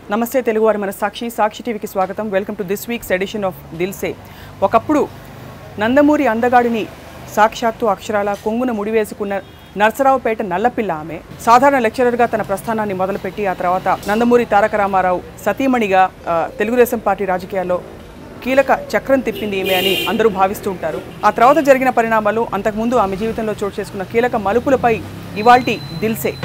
నమస్తే తెలుగువారి మన సాక్షి సాక్షి టీవీకి స్వాగతం welcome to this week's edition of Dil Se ఒకప్పుడు నందమూరి అందగాడిని సాక్షాత్తు అక్షరాల కొంగున ముడివేసుకున్న నర్సరావుపేట నల్లపిల్ల ఆమె సాధారణ లెక్చరర్గా తన ప్రస్థానాన్ని మొదలుపెట్టి ఆ తర్వాత నందమూరి తారక రామారావు సతీమణిగా ఆ, తెలుగుదేశం పార్టీ రాజకీయాల్లో కీలక చక్రం తిప్పింది ఈమె అని అందరూ భావిస్తూ ఉంటారు ఆ తర్వాత జరిగిన పరిణామాలు అంతకుముందు ఆమె జీవితంలో చోటు చేసుకున్న కీలక మలుపులపై ఇవాల్టి దిల్సే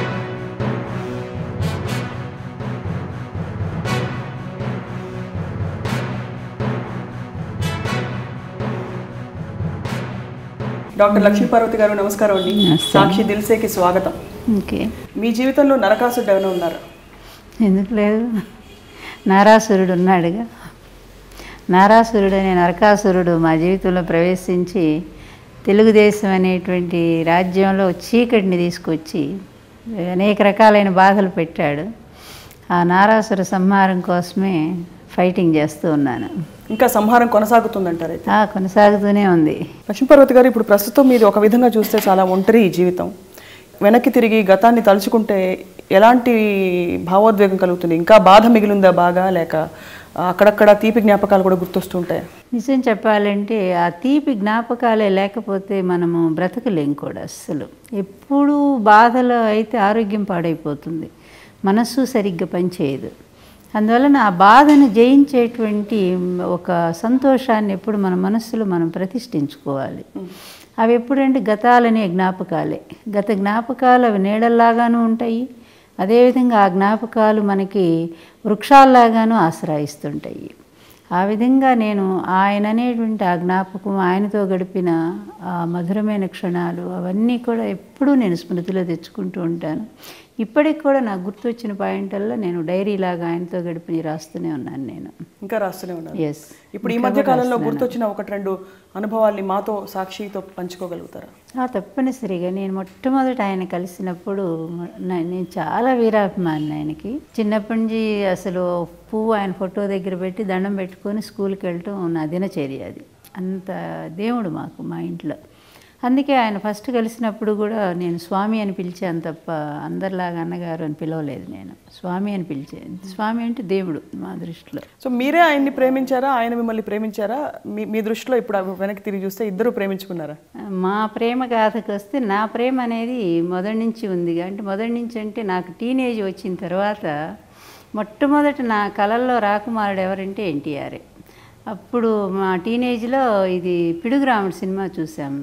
డాక్టర్ లక్ష్మీపార్వతి గారు నమస్కారం అండి సాక్షి దిల్సేకి స్వాగతం ఓకే మీ జీవితంలో నరకాసుడు ఏమైనా ఉన్నారు ఎందుకు లేదు నారాసురుడు ఉన్నాడుగా నారాసురుడు అనే నరకాసురుడు మా జీవితంలో ప్రవేశించి తెలుగుదేశం అనేటువంటి రాజ్యంలో చీకటిని తీసుకొచ్చి అనేక రకాలైన బాధలు పెట్టాడు ఆ నారాసుర సంహారం కోసమే ఫైటింగ్ చేస్తూ ఉన్నాను ఇంకా సంహారం కొనసాగుతుందంటారు అయితే ఆ, కొనసాగుతూనే ఉంది లక్ష్మీపార్వతి గారు ఇప్పుడు ప్రస్తుతం మీది ఒక విధంగా చూస్తే చాలా ఒంటరి ఈ జీవితం వెనక్కి తిరిగి గతాన్ని తలుచుకుంటే ఎలాంటి భావోద్వేగం కలుగుతుంది ఇంకా బాధ మిగిలిందా బాగా లేక అక్కడక్కడ తీపి జ్ఞాపకాలు కూడా గుర్తొస్తుంటాయి నిజం చెప్పాలంటే ఆ తీపి జ్ఞాపకాలే లేకపోతే మనము బ్రతకలేం కూడా అస్సలు ఎప్పుడూ బాధలో అయితే ఆరోగ్యం పాడైపోతుంది మనస్సు సరిగ్గా పనిచేయదు అందువలన ఆ బాధను జయించేటువంటి ఒక సంతోషాన్ని ఎప్పుడు మన మనస్సులో మనం ప్రతిష్ఠించుకోవాలి అవి ఎప్పుడంటే గతాలనే జ్ఞాపకాలే గత జ్ఞాపకాలు అవి నీడల్లాగాను ఉంటాయి అదేవిధంగా ఆ జ్ఞాపకాలు మనకి వృక్షాల్లాగాను ఆశ్రయిస్తుంటాయి ఆ విధంగా నేను ఆయన అనేటువంటి ఆ జ్ఞాపకం ఆయనతో గడిపిన ఆ మధురమైన క్షణాలు అవన్నీ కూడా ఎప్పుడూ నేను స్మృతిలో తెచ్చుకుంటూ ఉంటాను ఇప్పటికి కూడా నాకు గుర్తొచ్చిన పాయింట్ల్లో నేను డైరీ లాగా ఆయనతో గడిపి రాస్తూనే ఉన్నాను నేను ఇంకా రాస్తూనే ఉన్నారు ఎస్ ఇప్పుడు ఈ మధ్య కాలంలో గుర్తొచ్చిన ఒకటి రెండు అనుభవాల్ని మాతో సాక్షితో పంచుకోగలుగుతారా ఆ తప్పనిసరిగా నేను మొట్టమొదట ఆయన కలిసినప్పుడు న- నేను చాలా వీరాభిమాని ఆయనకి చిన్నప్పటి నుంచి అసలు పువ్వు ఆయన ఫోటో దగ్గర పెట్టి దండం పెట్టుకొని స్కూల్కి వెళ్ళటం నా దినచర్య అది అంత దేవుడు మాకు మా ఇంట్లో అందుకే ఆయన ఫస్ట్ కలిసినప్పుడు కూడా నేను స్వామి అని పిలిచాను తప్ప అందరిలాగా అన్నగారు అని పిలవలేదు నేను స్వామి అని పిలిచాను స్వామి అంటే దేవుడు మా దృష్టిలో సో మీరే ఆయన్ని ప్రేమించారా ఆయన మిమ్మల్ని ప్రేమించారా మీ మీ దృష్టిలో ఇప్పుడు అవి వెనక్కి తిరిగి చూస్తే ఇద్దరు ప్రేమించుకున్నారా మా ప్రేమ గాథకు వస్తే నా ప్రేమ అనేది మొదటి నుంచి ఉంది అంటే మొదటి నుంచి అంటే నాకు టీనేజ్ వచ్చిన తర్వాత మొట్టమొదట నా కళల్లో రాకుమారుడు ఎవరంటే ఎన్టీఆరే అప్పుడు మా టీనేజ్లో ఇది పిడుగురాముడు సినిమా చూసాము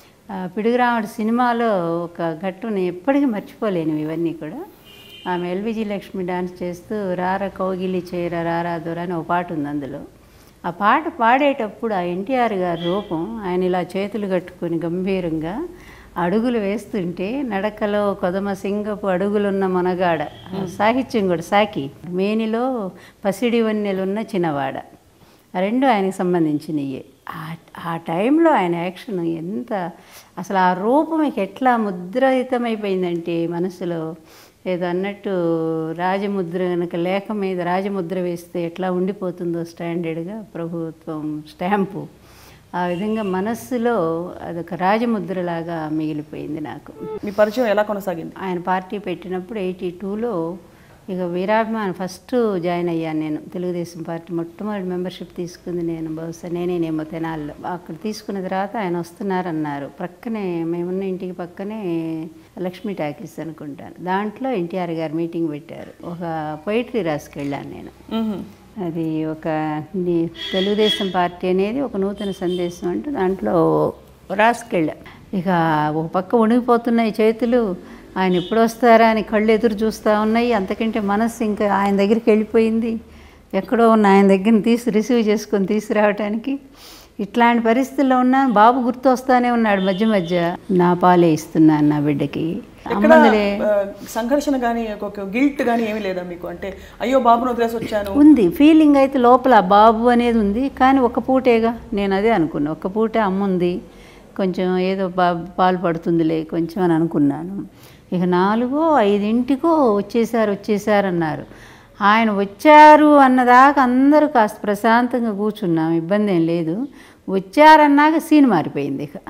ఆ పిడుగురాముడు సినిమాలో ఒక ఘట్టం ఎప్పటికీ మర్చిపోలేను ఇవన్నీ కూడా ఆమె ఎల్విజి లక్ష్మి డాన్స్ చేస్తూ రార కౌగిలి చేర రారా దొర అని ఒక పాట ఉంది అందులో ఆ పాట పాడేటప్పుడు ఆ ఎన్టీఆర్ గారి రూపం ఆయన ఇలా చేతులు కట్టుకొని గంభీరంగా అడుగులు వేస్తుంటే నడకలో కొదమ సింగపు అడుగులున్న మనగాడ సాహిత్యం కూడా సాకి మేనిలో పసిడి వన్నెలున్న చిన్నవాడ ఆ రెండు ఆయనకి సంబంధించినవి ఆ- ఆ టైంలో ఆయన యాక్షన్ ఎంత అసలు ఆ రూపం ఇక ఎట్లా ముద్రితమైపోయిందంటే మనసులో ఏదో అన్నట్టు రాజముద్ర కనుక లేఖ మీద రాజముద్ర వేస్తే ఎట్లా ఉండిపోతుందో స్టాండర్డ్గా ప్రభుత్వం స్టాంపు ఆ విధంగా మనస్సులో అదొక రాజముద్రలాగా మిగిలిపోయింది నాకు మీ పరిచయం ఎలా కొనసాగింది ఆయన పార్టీ పెట్టినప్పుడు ఎయిటీ టూలో ఇక వీరాభిమాన్ ఫస్ట్ జాయిన్ అయ్యాను నేను తెలుగుదేశం పార్టీ మొట్టమొదటి మెంబర్షిప్ తీసుకుంది నేను బహుశా నేనేనేమో తెనాల్లో అక్కడ తీసుకున్న తర్వాత ఆయన వస్తున్నారన్నారు ప్రక్కనే మేమున్న ఇంటికి పక్కనే లక్ష్మీ టాకీస్ అనుకుంటాను దాంట్లో ఎన్టీఆర్ గారు మీటింగ్ పెట్టారు ఒక పొయిటరీ రాసుకెళ్ళాను నేను మ్మ్హ. అది ఒక ని- తెలుగుదేశం పార్టీ అనేది ఒక నూతన సందేశం అంటూ దాంట్లో రాసుకెళ్ళా ఇక ఒక పక్క వణిగిపోతున్నాయి చేతులు ఆయన ఎప్పుడు వస్తారా అని కళ్ళు ఎదురు చూస్తూ ఉన్నాయి అంతకంటే మనస్సు ఇంకా ఆయన దగ్గరికి వెళ్ళిపోయింది ఎక్కడో ఉన్న ఆయన దగ్గర తీసి రిసీవ్ చేసుకొని తీసుకురావటానికి ఇట్లాంటి పరిస్థితుల్లో ఉన్నా బాబు గుర్తు వస్తానే ఉన్నాడు మధ్య మధ్య నా పాలే ఇస్తున్నాను నా బిడ్డకి ఎక్కడ అమ్మందులే ఆ, సంఘర్షణ కానీ ఒక గిల్ట్ కానీ ఏమీ లేదా మీకు అంటే అయ్యో బాబును వదిలేసి వచ్చాను ఉంది ఫీలింగ్ అయితే లోపల ఆ బాబు అనేది ఉంది కానీ ఒక పూటేగా నేను అదే అనుకున్నా ఒక పూటే అమ్మ ఉంది కొంచెం ఏదో బా పాలు పడుతుందిలే కొంచెం అని అనుకున్నాను ఇక నాలుగో ఐదింటికో వచ్చేసారు వచ్చేసారు అన్నారు ఆయన వచ్చారు అన్నదాకా అందరూ కాస్త ప్రశాంతంగా కూర్చున్నాం ఇబ్బంది ఏం లేదు వచ్చారన్నాక సీన్ మారిపోయింది ఇక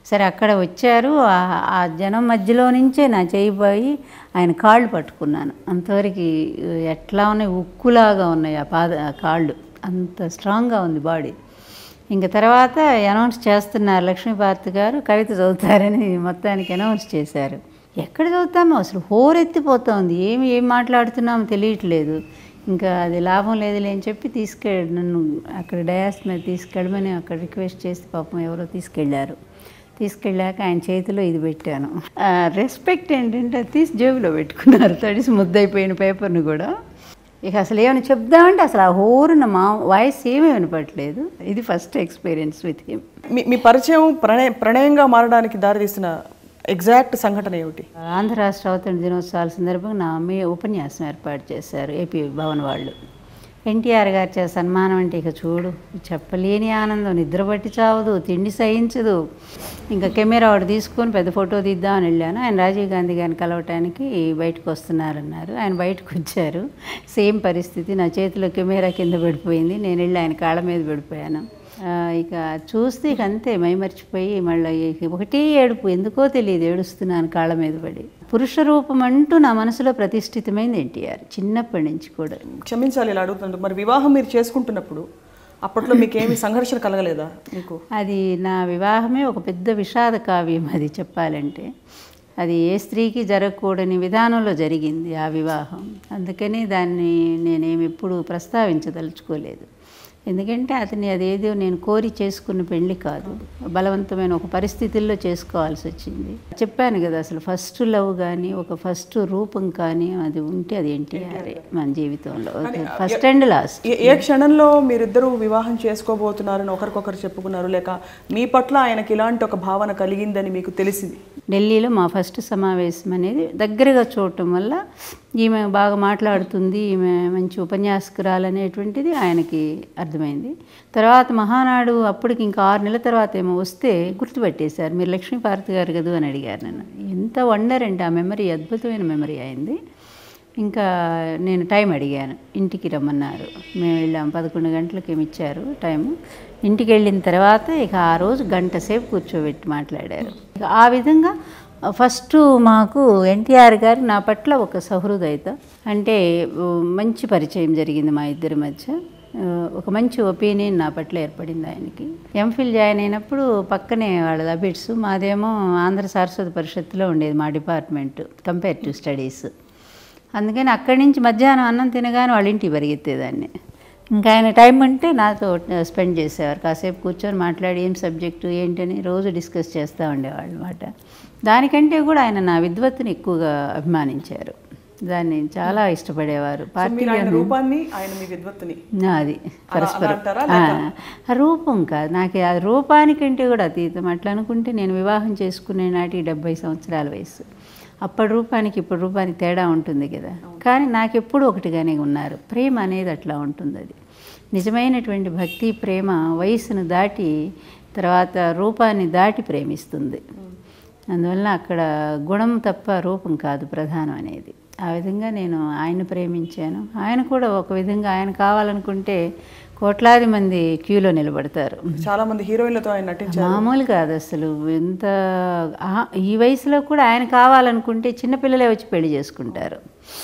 సరే అక్కడ వచ్చారు ఆ- ఆ జనం మధ్యలో నుంచే నా చేయి పోయి ఆయన కాళ్ళు పట్టుకున్నాను అంతవరకు ఎట్లా ఉన్నాయి ఉక్కులాగా ఉన్నాయి ఆ పాద ఆ కాళ్ళు అంత స్ట్రాంగ్గా ఉంది బాడీ ఇంకా తర్వాత అనౌన్స్ చేస్తున్నారు లక్ష్మీభారతి గారు కవిత చదువుతారని మొత్తానికి అనౌన్స్ చేశారు ఎక్కడ చదువుతామో అసలు హోరెత్తిపోతోంది ఏమి ఏం మాట్లాడుతున్నామో తెలియట్లేదు ఇంకా అది లాభం లేదులే అని చెప్పి తీసుకెళ్ళి నన్ను అక్కడ డయాస్ మీద తీసుకెళ్ళమని అక్కడ రిక్వెస్ట్ చేసి పాపం ఎవరో తీసుకెళ్ళారు తీసుకెళ్ళాక ఆయన చేతిలో ఇది పెట్టాను రెస్పెక్ట్ ఏంటంటే అది తీసి జేబులో పెట్టుకున్నారు తడిసి ముద్దయిపోయిన పేపర్ని కూడా ఇక అసలు ఏమైనా చెప్దామంటే అసలు ఆ హోరున మా వాయిస్ ఏమీ వినపట్లేదు ఇది ఫస్ట్ ఎక్స్పీరియన్స్ విత్ హిమ్ మీ మీ పరిచయం ప్రణయ ప్రణయంగా మారడానికి దారితీసిన ఎగ్జాక్ట్ సంఘటన ఏమిటి ఆంధ్ర రాష్ట్ర అవతరణ దినోత్సవాల సందర్భంగా నా మీ ఉపన్యాసం ఏర్పాటు చేశారు ఏపీ భవన్ వాళ్ళు ఎన్టీఆర్ గారి చే సన్మానం అంటే ఇక చూడు చెప్పలేని ఆనందం నిద్రపట్టి చావదు తిండి సహించదు ఇంకా కెమెరా ఒకటి తీసుకొని పెద్ద ఫోటో తీద్దామని వెళ్ళాను ఆయన రాజీవ్ గాంధీ గారిని కలవటానికి బయటకు వస్తున్నారన్నారు ఆయన బయటకు వచ్చారు సేమ్ పరిస్థితి నా చేతిలో కెమెరా కింద పడిపోయింది నేను వెళ్ళి ఆయన కాళ్ళ మీద పడిపోయాను ఆ, ఇక చూస్తే ఇక అంతే మైమర్చిపోయి మళ్ళీ ఇక ఒకటే ఏడుపు ఎందుకో తెలియదు ఏడుస్తున్నాను కాళ్ళ మీద పడి పురుష రూపం అంటూ నా మనసులో ప్రతిష్ఠితమైంది ఎన్టీఆర్ చిన్నప్పటి నుంచి కూడా క్షమించాలి ఇలా అడుగుతుంటే మరి వివాహం మీరు చేసుకుంటున్నప్పుడు అప్పట్లో మీకు ఏమి సంఘర్షణ కలగలేదా మీకు అది నా వివాహమే ఒక పెద్ద విషాద కావ్యం అది చెప్పాలంటే అది ఏ స్త్రీకి జరగకూడని విధానంలో జరిగింది ఆ వివాహం అందుకని దాన్ని నేనేమి ఎప్పుడు ప్రస్తావించదలుచుకోలేదు ఎందుకంటే అతని అదేదో నేను కోరి చేసుకున్న పెళ్లి కాదు బలవంతమైన ఒక పరిస్థితుల్లో చేసుకోవాల్సి వచ్చింది చెప్పాను కదా అసలు ఫస్ట్ లవ్ కానీ ఒక ఫస్ట్ రూపం కానీ అది ఉంటే అది ఎన్టీఆర్ మన జీవితంలో ఫస్ట్ అండ్ లాస్ట్ ఏ- ఏ క్షణంలో మీరిద్దరూ వివాహం చేసుకోబోతున్నారని ఒకరికొకరు చెప్పుకున్నారు లేక మీ పట్ల ఆయనకి ఇలాంటి ఒక భావన కలిగిందని మీకు తెలిసింది ఢిల్లీలో మా ఫస్ట్ సమావేశం అనేది దగ్గరగా చూడటం వల్ల ఈమె బాగా మాట్లాడుతుంది ఈమె మంచి ఉపన్యాసకురాలు అనేటువంటిది ఆయనకి అర్థమైంది తర్వాత మహానాడు అప్పటికి ఇంకా ఆరు నెలల తర్వాత ఏమో వస్తే గుర్తుపెట్టేశారు మీరు లక్ష్మీపార్వతి గారు కదా అని అడిగారు నన్ను ఎంత వండర్ అంటే ఆ మెమరీ అద్భుతమైన మెమరీ అయింది ఇంకా నేను టైం అడిగాను ఇంటికి రమ్మన్నారు మేము వెళ్ళాం పదకొండు గంటలకు ఏమి ఇచ్చారు టైము ఇంటికి వెళ్ళిన తర్వాత ఇక ఆ రోజు గంట సేపు కూర్చోబెట్టి మాట్లాడారు ఇక ఆ విధంగా ఫస్ట్ మాకు ఎన్టీఆర్ గారు నా పట్ల ఒక సహృదయత అంటే ఉ, మంచి పరిచయం జరిగింది మా ఇద్దరి మధ్య ఆ, ఒక మంచి ఒపీనియన్ నా పట్ల ఏర్పడింది ఆయనకి ఎంఫిల్ జాయిన్ అయినప్పుడు పక్కనే వాళ్ళ అబిట్స్ మాదేమో ఆంధ్ర సారస్వత పరిషత్తులో ఉండేది మా డిపార్ట్మెంట్ కంపేరిటివ్ స్టడీస్ అందుకని అక్కడి నుంచి మధ్యాహ్నం అన్నం తినగానే వాళ్ళ ఇంటికి పరిగెత్తేదాన్ని ఇంకా ఆయన టైం అంటే నాతో స్పెండ్ చేసేవారు కాసేపు కూర్చొని మాట్లాడి ఏం సబ్జెక్టు ఏంటని రోజు డిస్కస్ చేస్తూ ఉండేవాళ్ళు అనమాట దానికంటే కూడా ఆయన నా విద్వత్తుని ఎక్కువగా అభిమానించారు దాన్ని చాలా ఇష్టపడేవారు సో మీరు ఆయన పార్టీ రూపాన్ని ఆయన మీ విద్వత్తుని అది అలా పరస్పరం అంటారా? ఆ, ఆ రూపం కాదు నాకు ఆ రూపానికంటే కూడా అతీతం అట్లా అనుకుంటే నేను వివాహం చేసుకునే నాటి డెబ్బై సంవత్సరాల వయసు అప్పటి రూపానికి ఇప్పుడు రూపానికి తేడా ఉంటుంది కదా కానీ నాకు ఎప్పుడు ఒకటిగానే ఉన్నారు ప్రేమ అనేది అట్లా ఉంటుంది అది నిజమైనటువంటి భక్తి ప్రేమ వయసును దాటి తర్వాత రూపాన్ని దాటి ప్రేమిస్తుంది అందువల్ల అక్కడ గుణం తప్ప రూపం కాదు ప్రధానం అనేది ఆ విధంగా నేను ఆయన ప్రేమించాను ఆయన కూడా ఒక విధంగా ఆయన కావాలనుకుంటే కోట్లాది మంది క్యూలో నిలబడతారు చాలా మంది హీరోయిన్లతో ఆయన నటించారు మామూలు కాదు అసలు ఎంత ఆహా, ఈ వయసులో కూడా ఆయన కావాలనుకుంటే చిన్నపిల్లలే వచ్చి పెళ్లి చేసుకుంటారు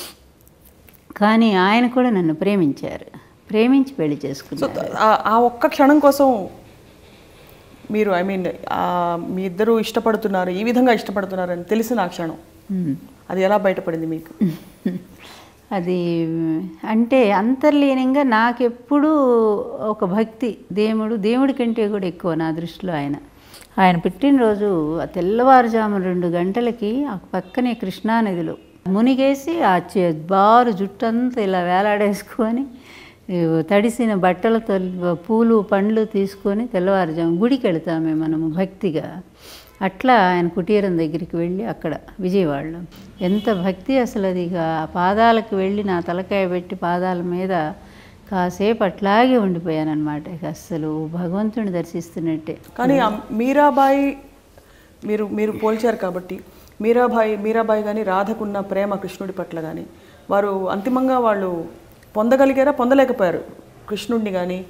కానీ ఆయన కూడా నన్ను ప్రేమించారు ప్రేమించి పెళ్లి సో చేసుకున్నారు ఆ- ఆ ఒక్క క్షణం కోసం మీరు ఐ మీన్ మీ ఇద్దరు ఇష్టపడుతున్నారు ఈ విధంగా ఇష్టపడుతున్నారు అని తెలిసిన ఆ క్షణం ఉమ్. అది ఎలా బయటపడింది మీకు అది అంటే అంతర్లీనంగా నాకెప్పుడు ఒక భక్తి దేవుడు దేవుడి కంటే కూడా ఎక్కువ నా దృష్టిలో ఆయన ఆయన పుట్టినరోజు ఆ తెల్లవారుజామున రెండు గంటలకి ఆ పక్కనే కృష్ణానదిలో మునిగేసి ఆ చే- బారు జుట్టంతా ఇలా వేలాడేసుకొని ఈ తడిసిన బట్టలతో పూలు పండ్లు తీసుకొని తెల్లవారుజాము గుడికి వెళతామే మనము భక్తిగా అట్లా ఆయన కుటీరం దగ్గరికి వెళ్ళి అక్కడ విజయవాడలో ఎంత భక్తి అసలు అది ఇక ఆ పాదాలకు వెళ్ళి నా తలకాయ పెట్టి పాదాల మీద కాసేపు అట్లాగే ఉండిపోయాను అనమాట ఇక అస్సలు భగవంతుని దర్శిస్తున్నట్టే కానీ ఆ మీరాబాయి మీరు మీరు పోల్చారు కాబట్టి మీరాబాయి మీరాబాయి కానీ రాధకున్న ప్రేమ కృష్ణుడి పట్ల కానీ వారు అంతిమంగా వాళ్ళు పొందగలిగారా పొందలేకపోయారు కృష్ణుడిని కానీ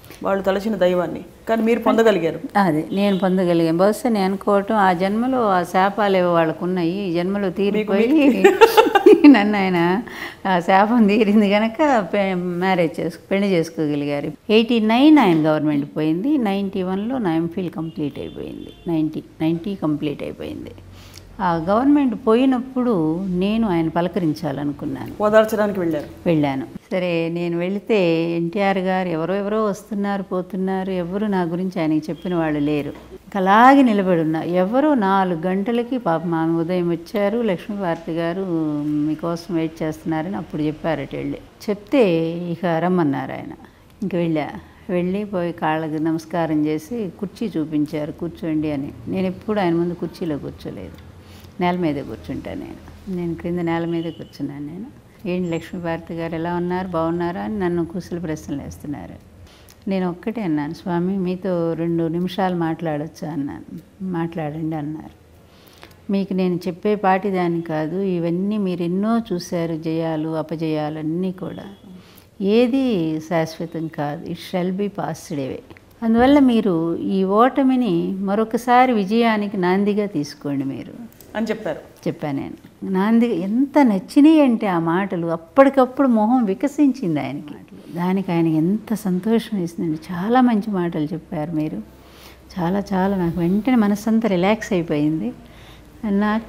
వాళ్ళు తలచిన దైవాన్ని కానీ మీరు పొందగలిగారు అదే నేను పొందగలిగాను బహుశా నేను అనుకోవటం ఆ జన్మలో ఆ శాపాలు ఏవో వాళ్ళకు ఉన్నాయి ఈ జన్మలో తీరిపోయి నన్ను ఆయన ఆ శాపం తీరింది కనుక మ్యారేజ్ చేసుకు పెళ్లి చేసుకోగలిగారు ఎయిటీ నైన్ ఆయన గవర్నమెంట్ పోయింది నైంటీ వన్లో నా ఎంఫిల్ కంప్లీట్ అయిపోయింది నైంటీ నైంటీ కంప్లీట్ అయిపోయింది ఆ గవర్నమెంట్ పోయినప్పుడు నేను ఆయన పలకరించాలనుకున్నాను ఓదార్చడానికి వెళ్ళారు వెళ్ళాను సరే నేను వెళితే ఎన్టీఆర్ గారు ఎవరో ఎవరో వస్తున్నారు పోతున్నారు ఎవరు నా గురించి ఆయనకి చెప్పిన వాళ్ళు లేరు ఇంకా అలాగే నిలబడి ఉన్నా ఎవరో నాలుగు గంటలకి పాప మా ఉదయం వచ్చారు లక్ష్మీభారతి గారు మీకోసం వెయిట్ చేస్తున్నారని అప్పుడు చెప్పారట వెళ్ళి చెప్తే ఇక రమ్మన్నారు ఆయన ఇంక వెళ్ళా వెళ్ళి పోయి కాళ్ళకి నమస్కారం చేసి కుర్చీ చూపించారు కూర్చోండి అని నేను ఎప్పుడు ఆయన ముందు కుర్చీలో కూర్చోలేదు నేల మీద కూర్చుంటా నేను నేను క్రింద నేల మీద కూర్చున్నాను నేను ఏంటి లక్ష్మీభారతి గారు ఎలా ఉన్నారు బాగున్నారా అని నన్ను కుశల ప్రశ్నలు వేస్తున్నారు నేను ఒక్కటే అన్నాను స్వామి మీతో రెండు నిమిషాలు మాట్లాడొచ్చా అన్నాను మాట్లాడండి అన్నారు మీకు నేను చెప్పే పాటి దాన్ని కాదు ఇవన్నీ మీరు ఎన్నో చూశారు జయాలు అపజయాలు అన్నీ కూడా ఏది శాశ్వతం కాదు it shall be passed away అందువల్ల మీరు ఈ ఓటమిని మరొకసారి విజయానికి నాందిగా తీసుకోండి మీరు అని చెప్పారు చెప్పాను నేను నాంది ఎంత నచ్చినాయి అంటే ఆ మాటలు అప్పటికప్పుడు మొహం వికసించింది ఆయనకి దానికి ఆయనకి ఎంత సంతోషం వేసిందండి చాలా మంచి మాటలు చెప్పారు మీరు చాలా చాలా నాకు వెంటనే మనసంతా రిలాక్స్ అయిపోయింది అన్నాక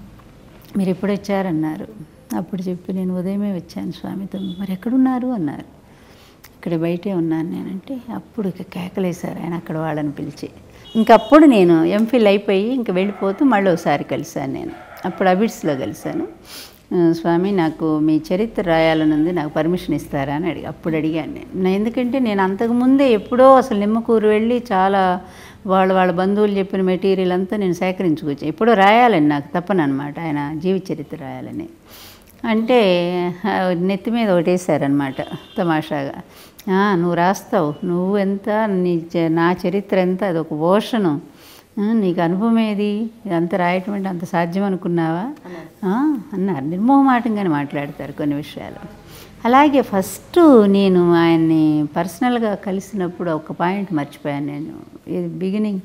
మీరు ఎప్పుడు వచ్చారన్నారు అప్పుడు చెప్పి నేను ఉదయమే వచ్చాను స్వామితో మరి ఎక్కడున్నారు అన్నారు ఇక్కడ బయటే ఉన్నాను నేనంటే అప్పుడు ఇక కేకలేశారు ఆయన అక్కడ వాళ్ళని పిలిచి ఇంకప్పుడు నేను ఎంఫిల్ అయిపోయి ఇంక వెళ్ళిపోతూ మళ్ళీ ఒకసారి కలిశాను నేను అప్పుడు అబిడ్స్లో కలిశాను ఆ, స్వామి నాకు మీ చరిత్ర రాయాలనుంది నాకు పర్మిషన్ ఇస్తారా అని అడిగి అప్పుడు అడిగాను నేను నా- ఎందుకంటే నేను అంతకుముందే ఎప్పుడో అసలు నిమ్మకూరు వెళ్ళి చాలా వాళ్ళ వాళ్ళ బంధువులు చెప్పిన మెటీరియల్ అంతా నేను సేకరించుకొచ్చాను ఎప్పుడో రాయాలని నాకు తప్పనమాట ఆయన జీవిత చరిత్ర రాయాలని అంటే ఆ, నెత్తి మీద ఒకటేసారనమాట తమాషాగా "ఆ, నువ్వు రాస్తావు నువ్వు ఎంత నీ చ- నా చరిత్ర ఎంత అది ఒక ఓషను ఆ, నీకు అనుభవం ఏది ఇదంతా రాయటం అంటే అంత సాధ్యం అనుకున్నావా ఆ, అన్నారు నిర్మోహమాటంగానే మాట్లాడతారు కొన్ని విషయాలు అలాగే ఫస్ట్ నేను ఆయన్ని పర్సనల్గా కలిసినప్పుడు ఒక పాయింట్ మర్చిపోయాను నేను ఇది బిగినింగ్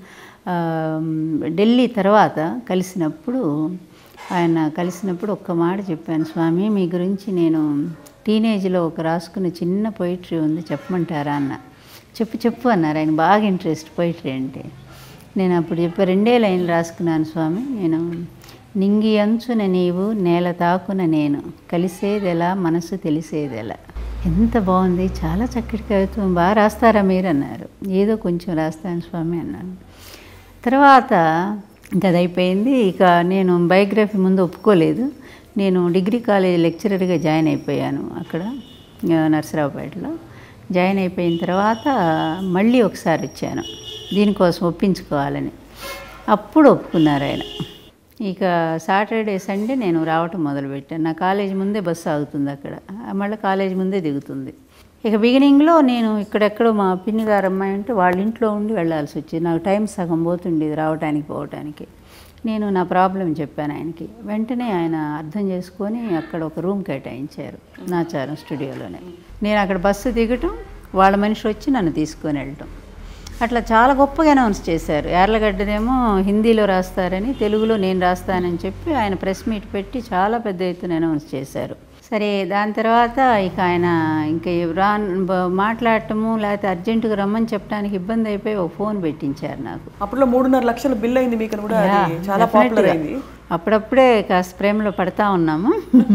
ఢిల్లీ తర్వాత కలిసినప్పుడు ఆయన కలిసినప్పుడు ఒక్క మాట చెప్పాను స్వామి మీ గురించి నేను టీనేజ్లో ఒక రాసుకున్న చిన్న పొయిటరీ ఉంది చెప్పమంటారా అన్న చెప్పు చెప్పు అన్నారు ఆయన బాగా ఇంట్రెస్ట్ పొయిటరీ అంటే నేను అప్పుడు చెప్పా రెండే లైన్లు రాసుకున్నాను స్వామి నేను నింగి అంచున నీవు నేల తాకున నేను కలిసేదెలా మనసు తెలిసేదెలా ఎంత బాగుంది చాలా చక్కటి కవిత్వం బాగా రాస్తారా మీరు అన్నారు ఏదో కొంచెం రాస్తాను స్వామి అన్నాను తర్వాత ఇంకా అది అయిపోయింది ఇక నేను బయోగ్రఫీ ముందు ఒప్పుకోలేదు నేను డిగ్రీ కాలేజ్ లెక్చరర్గా జాయిన్ అయిపోయాను అక్కడ ఆ, నర్సరావుపేటలో జాయిన్ అయిపోయిన తర్వాత మళ్ళీ ఒకసారి వచ్చాను దీనికోసం ఒప్పించుకోవాలని అప్పుడు ఒప్పుకున్నారు ఆయన ఇక సాటర్డే సండే నేను రావటం మొదలుపెట్టాను నా కాలేజ్ ముందే బస్సు ఆగుతుంది అక్కడ మళ్ళీ కాలేజ్ ముందే దిగుతుంది ఇక బిగినింగ్లో నేను ఇక్కడెక్కడో మా పిన్ని గారు అమ్మాయి అంటే వాళ్ళ ఇంట్లో ఉండి వెళ్ళాల్సి వచ్చేది నాకు టైం సగం పోతుండేది రావడానికి పోవటానికి నేను నా ప్రాబ్లం చెప్పాను ఆయనకి వెంటనే ఆయన అర్థం చేసుకొని అక్కడ ఒక రూమ్ కేటాయించారు నాచారం స్టూడియోలోనే నేను అక్కడ బస్సు దిగటం వాళ్ళ మనిషి వచ్చి నన్ను తీసుకొని వెళ్ళటం అట్లా చాలా గొప్పగా అనౌన్స్ చేశారు యార్లగడ్డదేమో హిందీలో రాస్తారని తెలుగులో నేను రాస్తానని చెప్పి ఆయన ప్రెస్ మీట్ పెట్టి చాలా పెద్ద ఎత్తున అనౌన్స్ చేశారు సరే దాని తర్వాత ఇక ఆయన ఇంకా రా బ- మాట్లాడటము లేకపోతే అర్జెంటుగా రమ్మని చెప్పడానికి ఇబ్బంది అయిపోయి ఒక ఫోన్ పెట్టించారు నాకు అప్పట్లో మూడున్నర లక్షల బిల్ అయింది మీకు అని కూడా అది చాలా పాపులర్ అయింది అప్పుడప్పుడే కాస్త ప్రేమలో పడతా ఉన్నాము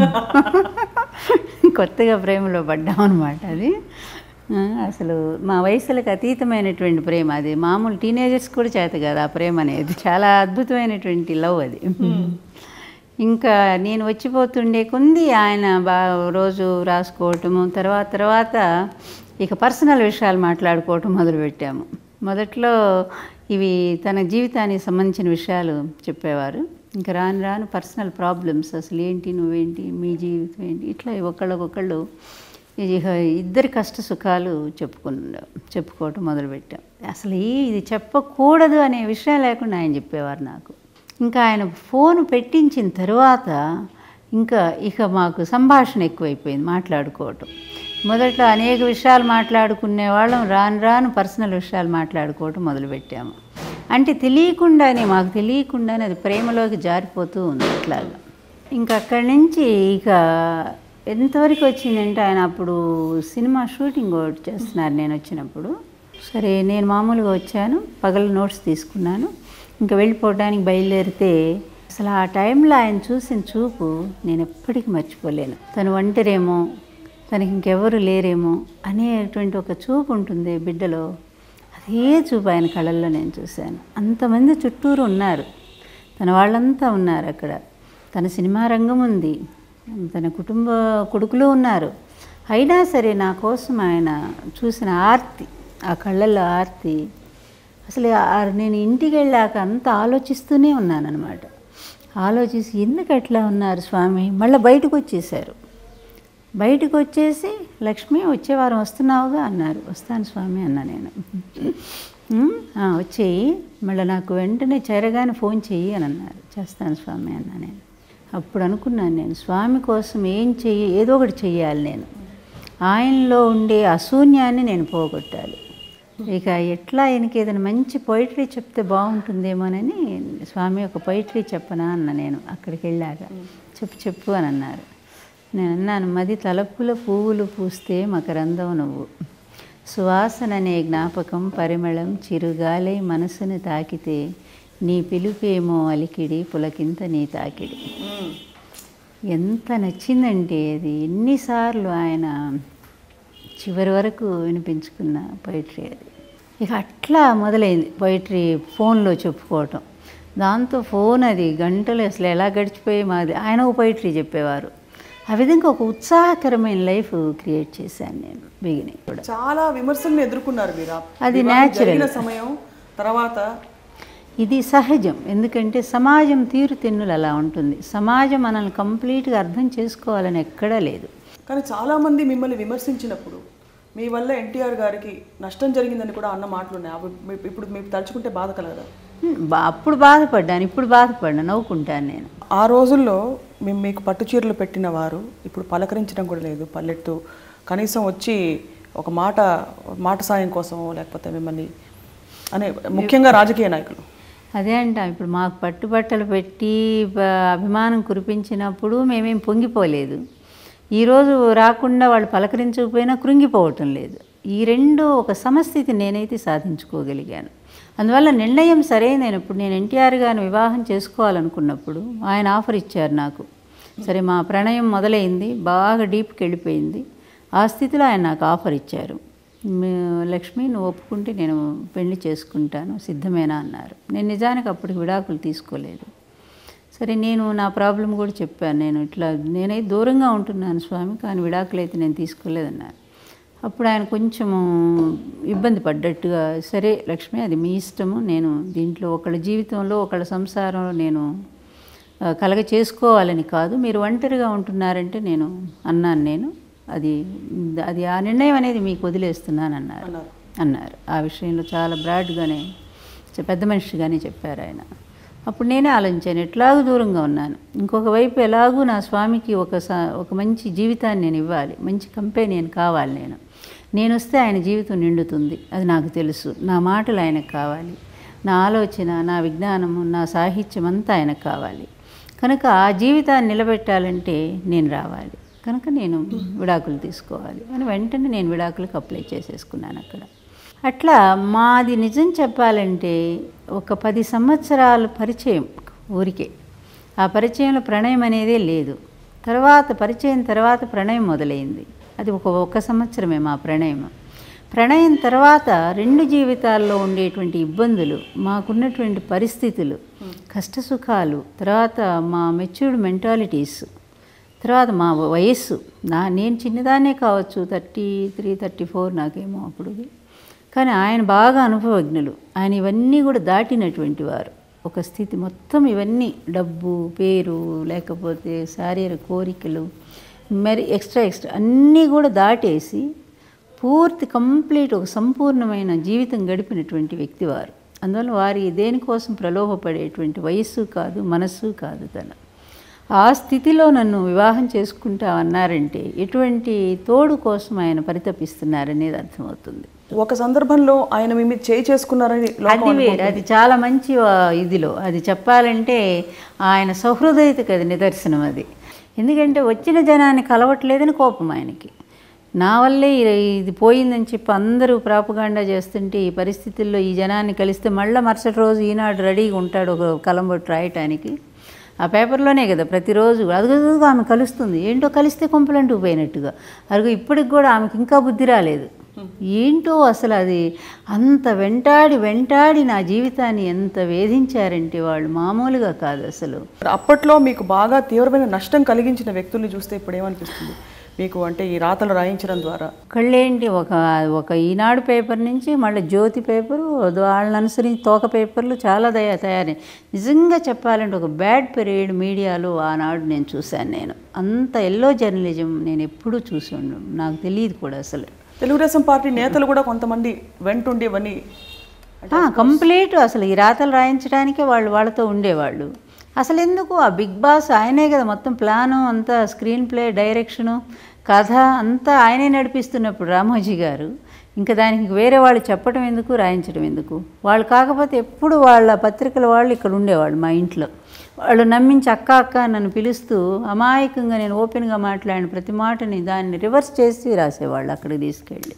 కొత్తగా ప్రేమలో పడ్డాం అనమాట అది ఆ, అసలు మా వయసులకు అతీతమైనటువంటి ప్రేమ అది మామూలు టీనేజర్స్ కూడా చేత కాదు ఆ ప్రేమ అనేది చాలా అద్భుతమైనటువంటి లవ్ అది ఇంకా నేను వచ్చిపోతుండే కొంది ఆయన బాగా రోజు రాసుకోవటము తర్వాత తర్వాత ఇక పర్సనల్ విషయాలు మాట్లాడుకోవటం మొదలుపెట్టాము మొదట్లో ఇవి తన జీవితానికి సంబంధించిన విషయాలు చెప్పేవారు ఇంకా రాను రాను పర్సనల్ ప్రాబ్లమ్స్ అసలు ఏంటి నువ్వేంటి మీ జీవితం ఏంటి ఇట్లా ఒకళ్ళకొకళ్ళు ఇక ఇద్దరి కష్ట సుఖాలు చెప్పుకున్నా చెప్పుకోవటం మొదలుపెట్టాం అసలు ఈ- ఇది చెప్పకూడదు అనే విషయం లేకుండా ఆయన చెప్పేవారు నాకు ఇంకా ఆయన ఫోన్ పెట్టించిన తర్వాత ఇంకా ఇక మాకు సంభాషణ ఎక్కువైపోయింది మాట్లాడుకోవటం మొదట్లో అనేక విషయాలు మాట్లాడుకునే వాళ్ళం రాను రాను పర్సనల్ విషయాలు మాట్లాడుకోవటం మొదలుపెట్టాము అంటే తెలియకుండానే మాకు తెలియకుండానే అది ప్రేమలోకి జారిపోతూ ఉంది అట్లాగా ఇంకా అక్కడి నుంచి ఇక ఎంతవరకు వచ్చిందంటే ఆయన అప్పుడు సినిమా షూటింగ్ ఒకటి చేస్తున్నారు నేను వచ్చినప్పుడు సరే నేను మామూలుగా వచ్చాను పగల నోట్స్ తీసుకున్నాను ఇంకా వెళ్ళిపోవడానికి బయలుదేరితే అసలు ఆ టైంలో ఆయన చూసిన చూపు నేను ఎప్పటికీ మర్చిపోలేను తను ఒంటరేమో తనకి ఇంకెవరు లేరేమో అనేటువంటి ఒక చూపు ఉంటుంది బిడ్డలో అదే చూపు ఆయన కళల్లో నేను చూశాను అంతమంది చుట్టూరు ఉన్నారు తన వాళ్ళంతా ఉన్నారు అక్కడ తన సినిమా రంగం ఉంది తన కుటుంబ కొడుకులు ఉన్నారు అయినా సరే నా కోసం ఆయన చూసిన ఆర్తి ఆ కళ్ళల్లో ఆర్తి అసలు ఆ- నేను ఇంటికి వెళ్ళాక అంత ఆలోచిస్తూనే ఉన్నానన్నమాట ఆలోచిసి ఎందుకు అట్లా ఉన్నారు స్వామి మళ్ళీ బయటకు వచ్చేసారు బయటకు వచ్చేసి లక్ష్మి వచ్చే వారం వస్తున్నావుగా అన్నారు వస్తాను స్వామి అన్నా నేను "ఉమ్, ఆ, వచ్చేయి మళ్ళీ నాకు వెంటనే చేరగానే ఫోన్ చెయ్యి అని అన్నారు చేస్తాను స్వామి అన్నా నేను అప్పుడు అనుకున్నాను నేను స్వామి కోసం ఏం చెయ్యి ఏదో ఒకటి చెయ్యాలి నేను ఆయనలో ఉండే అశూన్యాన్ని నేను పోగొట్టాలి ఇక ఎట్లా ఆయనకి ఏదైనా మంచి పొయిటరీ చెప్తే బాగుంటుందేమోనని స్వామి ఒక పొయిటరీ చెప్పనా అన్న నేను అక్కడికి వెళ్ళాక చెప్పు చెప్పు అని అన్నారు నేను అన్నాను మది తలపుల పువ్వులు పూస్తే మకరందం నువ్వు సువాసననే జ్ఞాపకం పరిమళం చిరుగాలై మనసుని తాకితే నీ పిలుపేమో అలికిడి పులకింత నీ తాకిడి ఎంత నచ్చిందంటే అది ఎన్నిసార్లు ఆయన చివరి వరకు వినిపించుకున్న పొయిటరీ అది ఇక అట్లా మొదలైంది పొయిటరీ ఫోన్లో చెప్పుకోవటం దాంతో ఫోన్ అది గంటలు అసలు ఎలా గడిచిపోయి మాది ఆయన ఒక పొయిటరీ చెప్పేవారు ఆ విధంగా ఒక ఉత్సాహకరమైన లైఫ్ క్రియేట్ చేశాను నేను బిగినింగ్ కూడా చాలా విమర్శలను ఎదుర్కొన్నారు మీరు ఆ అది వివాహం natural. జరిగిన సమయం తర్వాత ఇది సహజం ఎందుకంటే సమాజం తీరుతెన్నులు అలా ఉంటుంది సమాజం మనల్ని కంప్లీట్గా అర్థం చేసుకోవాలని ఎక్కడా లేదు కానీ చాలా మంది మిమ్మల్ని విమర్శించినప్పుడు మీ వల్ల ఎన్టీఆర్ గారికి నష్టం జరిగిందని కూడా అన్న మాటలు ఉన్నాయి అవి మీ- ఇప్పుడు మీకు తలుచుకుంటే బాధ కలగదా బా- అప్పుడు బాధపడ్డాను ఇప్పుడు బాధపడ్డాను నవ్వుకుంటాను నేను ఆ రోజుల్లో మేము మీకు పట్టు చీరలు పెట్టిన వారు ఇప్పుడు పలకరించడం కూడా లేదు పల్లెత్తు కనీసం వచ్చి ఒక మాట మాట సాయం కోసం లేకపోతే మిమ్మల్ని అనే ముఖ్యంగా రాజకీయ నాయకులు అదే అంటాం ఇప్పుడు మాకు పట్టుబట్టలు పెట్టి బ- అభిమానం కురిపించినప్పుడు మేమేం పొంగిపోలేదు ఈరోజు రాకుండా వాళ్ళు పలకరించకపోయినా కృంగిపోవటం లేదు ఈ రెండు ఒక సమస్థితి నేనైతే సాధించుకోగలిగాను అందువల్ల నిర్ణయం సరైనప్పుడు నేను ఎన్టీఆర్ గారిని వివాహం చేసుకోవాలనుకున్నప్పుడు ఆయన ఆఫర్ ఇచ్చారు నాకు సరే మా ప్రణయం మొదలైంది బాగా డీప్కి వెళ్ళిపోయింది ఆ స్థితిలో ఆయన నాకు ఆఫర్ ఇచ్చారు "మీ- లక్ష్మి నువ్వు ఒప్పుకుంటే నేను పెళ్లి చేసుకుంటాను సిద్ధమేనా అన్నారు నేను నిజానికి అప్పటికి విడాకులు తీసుకోలేదు సరే నేను నా ప్రాబ్లం కూడా చెప్పాను నేను ఇట్లా నేనైతే దూరంగా ఉంటున్నాను స్వామి కానీ విడాకులు అయితే నేను తీసుకోలేదన్నారు అప్పుడు ఆయన కొంచెము ఇబ్బంది పడ్డట్టుగా సరే లక్ష్మి అది మీ ఇష్టము నేను దీంట్లో ఒకళ్ళ జీవితంలో ఒకళ్ళ సంసారంలో నేను ఆ, కలగ చేసుకోవాలని కాదు మీరు ఒంటరిగా ఉంటున్నారంటే నేను అన్నాను నేను అది అది ఆ నిర్ణయం అనేది మీకు వదిలేస్తున్నాను అన్నారు అన్నారు అన్నారు ఆ విషయంలో చాలా బ్రాడ్గానే చె- పెద్ద మనిషిగానే చెప్పారు ఆయన అప్పుడు నేనే ఆలోచించాను ఎట్లాగూ దూరంగా ఉన్నాను ఇంకొక వైపు ఎలాగూ నా స్వామికి ఒక స- ఒక మంచి జీవితాన్ని నేను ఇవ్వాలి మంచి కంపెనీని కావాలి నేను నేను వస్తే ఆయన జీవితం నిండుతుంది అది నాకు తెలుసు నా మాటలు ఆయనకు కావాలి నా ఆలోచన నా విజ్ఞానము నా సాహిత్యం అంతా ఆయనకు కావాలి కనుక ఆ జీవితాన్ని నిలబెట్టాలంటే నేను రావాలి కనుక నేను విడాకులు తీసుకోవాలి అని వెంటనే నేను విడాకులకు అప్లై చేసేసుకున్నాను అక్కడ అట్లా మాది నిజం చెప్పాలంటే ఒక పది సంవత్సరాల పరిచయం ఊరికే ఆ పరిచయంలో ప్రణయం అనేదే లేదు తర్వాత పరిచయం తర్వాత ప్రణయం మొదలైంది అది ఒక ఒక్క సంవత్సరమే మా ప్రణయం ప్రణయం తర్వాత రెండు జీవితాల్లో ఉండేటువంటి ఇబ్బందులు మాకున్నటువంటి పరిస్థితులు కష్టసుఖాలు తర్వాత మా మెచ్యూర్డ్ మెంటాలిటీస్ తర్వాత మా వయస్సు నా నేను చిన్నదాన్నే కావచ్చు థర్టీ త్రీ థర్టీ ఫోర్ నాకేమో అప్పుడు కానీ ఆయన బాగా అనుభవజ్ఞులు ఆయన ఇవన్నీ కూడా దాటినటువంటి వారు ఒక స్థితి మొత్తం ఇవన్నీ డబ్బు పేరు లేకపోతే శారీరక కోరికలు మరి ఎక్స్ట్రా ఎక్స్ట్రా అన్నీ కూడా దాటేసి పూర్తి కంప్లీట్ ఒక సంపూర్ణమైన జీవితం గడిపినటువంటి వ్యక్తి వారు అందువల్ల వారి దేనికోసం ప్రలోభపడేటువంటి వయస్సు కాదు మనస్సు కాదు తన ఆ స్థితిలో నన్ను వివాహం చేసుకుంటామన్నారంటే ఎటువంటి తోడు కోసం ఆయన పరితపిస్తున్నారనేది అర్థమవుతుంది ఒక సందర్భంలో ఆయన మీ మీద చేయి చేసుకున్నారని లోకం అది వేరు అది చాలా మంచి ఆ, ఇదిలో అది చెప్పాలంటే ఆయన సహృదయతకి అది నిదర్శనం అది ఎందుకంటే వచ్చిన జనాన్ని కలవట్లేదని కోపం ఆయనకి నా వల్లే ఈ- ఇది పోయిందని చెప్పి అందరూ ప్రాపగాండా చేస్తుంటే ఈ పరిస్థితుల్లో ఈ జనాన్ని కలిస్తే మళ్ళీ మరుసటి రోజు ఈనాడు రెడీగా ఉంటాడు ఒక కలంబొట్టు రాయటానికి ఆ పేపర్లోనే కదా ప్రతిరోజు అదుగు ఆమె కలుస్తుంది ఏంటో కలిస్తే కొంపలంటూ పోయినట్టుగా అరుగు ఇప్పటికి కూడా ఆమెకి ఇంకా బుద్ధి రాలేదు ఏంటో అసలు అది అంత వెంటాడి వెంటాడి నా జీవితాన్ని ఎంత వేధించారంటే వాళ్ళు మామూలుగా కాదు అసలు అప్పట్లో మీకు బాగా తీవ్రమైన నష్టం కలిగించిన వ్యక్తుల్ని చూస్తే ఇప్పుడు ఏమనిపిస్తుంది మీకు అంటే ఈ రాతలు రాయించడం ద్వారా కళ్ళేంటి ఒక ఒక ఈనాడు పేపర్ నుంచి మళ్ళీ జ్యోతి పేపరు వాళ్ళని అనుసరించి తోక పేపర్లు చాలా దయా తయారై నిజంగా చెప్పాలంటే ఒక బ్యాడ్ పీరియడ్ మీడియాలో ఆనాడు నేను చూశాను నేను అంత ఎల్లో జర్నలిజం నేను ఎప్పుడూ చూసి ఉండను నాకు తెలియదు కూడా అసలు తెలుగుదేశం పార్టీ నేతలు కూడా కొంతమంది వెంటుండి ఇవన్నీ కంప్లీట్ అసలు ఈ రాతలు రాయించడానికే వాళ్ళు వాళ్ళతో ఉండేవాళ్ళు అసలు ఎందుకు ఆ బిగ్ బాస్ ఆయనే కదా మొత్తం ప్లాను అంతా స్క్రీన్ ప్లే డైరెక్షను కథ అంతా ఆయనే నడిపిస్తున్నప్పుడు రామోజీ గారు ఇంకా దానికి వేరే వాళ్ళు చెప్పడం ఎందుకు రాయించడం ఎందుకు వాళ్ళు కాకపోతే ఎప్పుడు వాళ్ళ పత్రికల వాళ్ళు ఇక్కడ ఉండేవాళ్ళు మా ఇంట్లో వాళ్ళు నమ్మించి అక్క అక్క అని నన్ను పిలుస్తూ అమాయకంగా నేను ఓపెన్గా మాట్లాడిన ప్రతి మాటని దాన్ని రివర్స్ చేసి రాసేవాళ్ళు అక్కడికి తీసుకెళ్ళి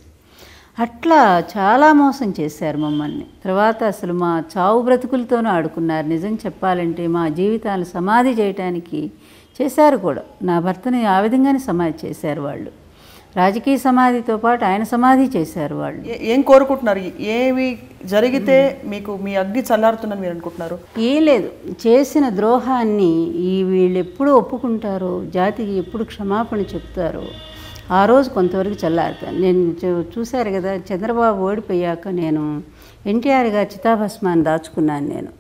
అట్లా చాలా మోసం చేశారు మమ్మల్ని తర్వాత అసలు మా చావు బ్రతుకులతోనూ ఆడుకున్నారు నిజం చెప్పాలంటే మా జీవితాలు సమాధి చేయటానికి చేశారు కూడా నా భర్తని ఆ విధంగానే సమాధి చేశారు వాళ్ళు రాజకీయ సమాధితో పాటు ఆయన సమాధి చేశారు వాళ్ళు ఏ- ఏం కోరుకుంటున్నారు ఏమి జరిగితే మీకు మీ అగ్ని చల్లారుతుందని మీరు అనుకుంటున్నారు ఏం లేదు చేసిన ద్రోహాన్ని ఈ వీళ్ళు ఎప్పుడు ఒప్పుకుంటారో జాతికి ఎప్పుడు క్షమాపణ చెప్తారో ఆ రోజు కొంతవరకు చల్లారుతాను నేను చూ- చూశారు కదా చంద్రబాబు ఓడిపోయాక నేను ఎన్టీఆర్ గారి చితాభస్మాన్ని దాచుకున్నాను నేను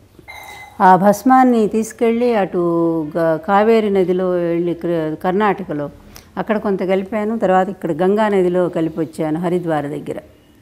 ఆ భస్మాన్ని తీసుకెళ్ళి అటు గ- కావేరి నదిలో వెళ్ళి కర్- కర్ణాటకలో అక్కడ కొంత కలిపాను తర్వాత ఇక్కడ గంగా నదిలో కలిపి వచ్చాను హరిద్వార్ దగ్గర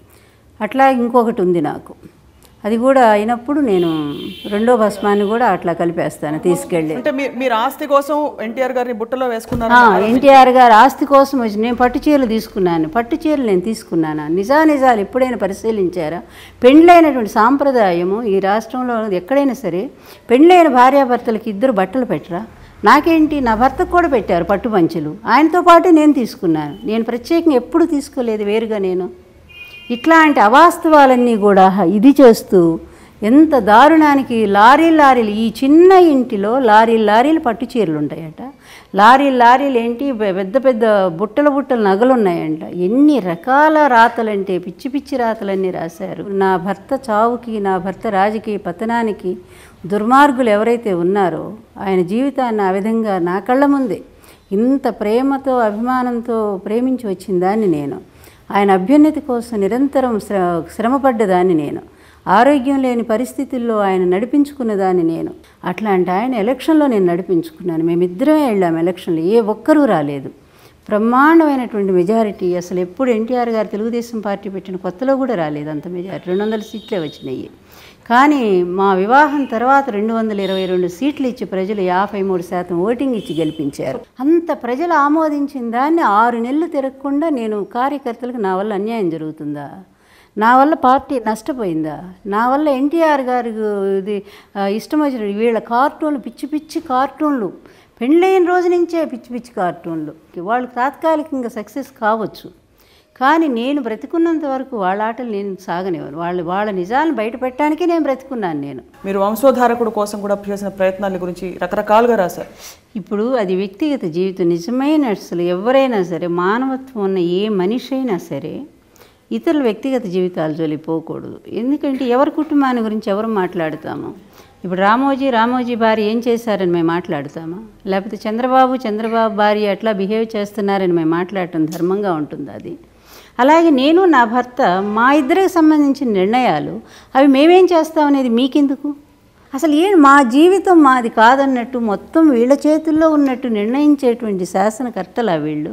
అట్లా ఇంకొకటి ఉంది నాకు అది కూడా అయినప్పుడు నేను రెండో భస్మాన్ని కూడా అట్లా కలిపేస్తాను తీసుకెళ్ళి అంటే మీ- మీరు ఆస్తి కోసం ఎన్టీఆర్ గారిని బుట్టలో వేసుకున్నారు ఆ, ఎన్టీఆర్ గారు ఆస్తి కోసం వచ్చి నేను పట్టు చీరలు తీసుకున్నాను పట్టు చీరలు నేను తీసుకున్నాను నిజా నిజాలు ఎప్పుడైనా పరిశీలించారా పెండ్లైనటువంటి సాంప్రదాయము ఈ రాష్ట్రంలో ఎక్కడైనా సరే పెండ్లైన భార్యాభర్తలకి ఇద్దరు బట్టలు పెట్టరా నాకేంటి నా భర్తకు కూడా పెట్టారు పట్టు పంచెలు ఆయనతో పాటు నేను తీసుకున్నాను నేను ప్రత్యేకంగా ఎప్పుడు తీసుకోలేదు వేరుగా నేను ఇట్లాంటి అవాస్తవాలన్నీ కూడా ఇది చేస్తూ ఎంత దారుణానికి లారీ లారీలు ఈ చిన్న ఇంటిలో లారీ లారీలు పట్టు చీరలు ఉంటాయట లారీ లారీలు ఏంటి పె- పెద్ద పెద్ద బుట్టల బుట్టల నగలు ఉన్నాయంట ఎన్ని రకాల రాతలంటే పిచ్చి పిచ్చి రాతలన్నీ రాశారు నా భర్త చావుకి నా భర్త రాజకీయ పతనానికి దుర్మార్గులు ఎవరైతే ఉన్నారో ఆయన జీవితాన్ని ఆ విధంగా నా కళ్ళ ముందే ఇంత ప్రేమతో అభిమానంతో ప్రేమించి వచ్చిన దాన్ని నేను ఆయన అభ్యున్నతి కోసం నిరంతరం శ్ర శ్రమపడ్డదాన్ని నేను ఆరోగ్యం లేని పరిస్థితుల్లో ఆయన నడిపించుకున్నదాన్ని నేను అట్లాంటి ఆయన ఎలక్షన్లో నేను నడిపించుకున్నాను మేమిద్దరమే వెళ్ళాము ఎలక్షన్లో ఏ ఒక్కరూ రాలేదు బ్రహ్మాండమైనటువంటి మెజారిటీ అసలు ఎప్పుడు ఎన్టీఆర్ గారు తెలుగుదేశం పార్టీ పెట్టిన కొత్తలో కూడా రాలేదు అంత మెజారిటీ రెండు వందల సీట్లే వచ్చినాయి కానీ మా వివాహం తర్వాత రెండు వందల ఇరవై రెండు సీట్లు ఇచ్చి ప్రజలు యాభై మూడు శాతం ఓటింగ్ ఇచ్చి గెలిపించారు అంత ప్రజలు ఆమోదించిన దాన్ని ఆరు నెలలు తిరగకుండా నేను కార్యకర్తలకు నా వల్ల అన్యాయం జరుగుతుందా నా వల్ల పార్టీ నష్టపోయిందా నా వల్ల ఎన్టీఆర్ గారి ఇది ఆ, ఇష్టం వచ్చిన వీళ్ళ కార్టూన్లు పిచ్చి పిచ్చి కార్టూన్లు పెళ్ళైన రోజు నుంచే పిచ్చి పిచ్చి కార్టూన్లు వాళ్ళు తాత్కాలికంగా సక్సెస్ కావచ్చు కానీ నేను బ్రతికున్నంత వరకు వాళ్ళ ఆటలు నేను సాగనివ్వను వాళ్ళు వాళ్ళ నిజాలను బయట పెట్టడానికే నేను బ్రతికున్నాను నేను మీరు వంశోద్ధారకుడు కోసం కూడా చేసిన ప్రయత్నాల గురించి రకరకాలుగా రాశారు ఇప్పుడు అది వ్యక్తిగత జీవితం నిజమైన అసలు ఎవరైనా సరే మానవత్వం ఉన్న ఏ మనిషి అయినా సరే ఇతరుల వ్యక్తిగత జీవితాలు జోలి పోకూడదు ఎందుకంటే ఎవరి కుటుంబాన్ని గురించి ఎవరు మాట్లాడతాము ఇప్పుడు రామోజీ రామోజీ భార్య ఏం చేశారని మేము మాట్లాడతామా లేకపోతే చంద్రబాబు చంద్రబాబు భార్య ఎట్లా బిహేవ్ చేస్తున్నారని మేము మాట్లాడటం ధర్మంగా ఉంటుంది అది అలాగే నేను నా భర్త మా ఇద్దరికి సంబంధించిన నిర్ణయాలు అవి మేమేం చేస్తామనేది మీకెందుకు అసలు ఏం మా జీవితం మాది కాదన్నట్టు మొత్తం వీళ్ళ చేతుల్లో ఉన్నట్టు నిర్ణయించేటువంటి శాసనకర్తలా వీళ్ళు